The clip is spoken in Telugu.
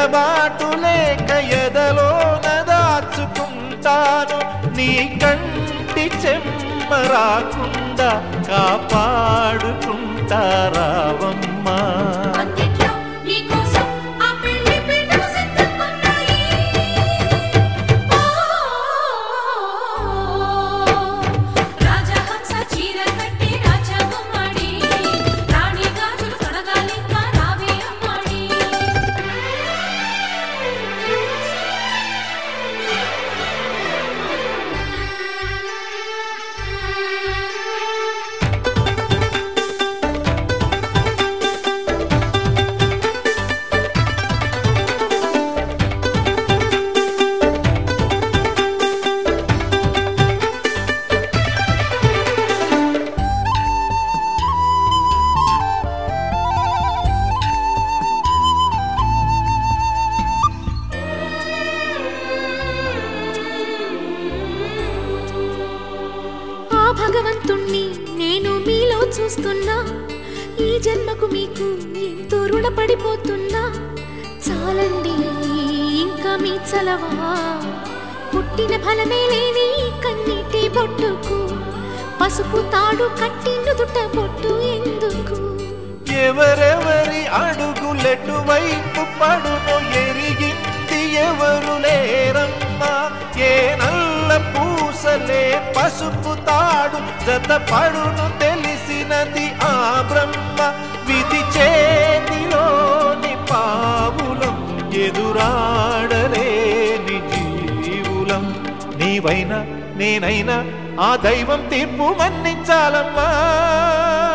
ఎడబాటు లేక ఎదలోన దాచుకుంటాను నీ కంటి చెమ్మ రాకుండా కాపాడుకుంటారావమ్మా అందిట్లో నీకోసం ఆ పెళ్లి పీటలు సిద్ధమున్నాయి. ఓ రాజహంస చీర కట్టి రాజగుమ్మడి రాణి గాజులు తొడగాలింకా రావే అమ్మాడి ఆ భగవంతుణ్ణి నేను మీలో చూస్తున్నా ఈ జన్మకు మీకు ఎంతో రుణపడిపోతున్నా చాలండి ఇంకా మీ చలవా పుట్టిన ఫలమే లేని ఈ కన్నీటి బొట్టుకు పసుపు తాడు కట్టి నుదుట బొట్టు ఎందుకు ఎవరెవరి అడుగులెటువైపు పడునో ఎరిగింది ఎవరు లేరమ్మా ఏ నల్ల పూసలే పసుపు తాడు జత పడును తెలిసినది ఆ బ్రహ్మ విధి చేతిలోని పావులం ఎదురాడలేని జీవులం నీవైనా నేనైనా ఆ దైవం తీర్పు మన్నించాలమ్మా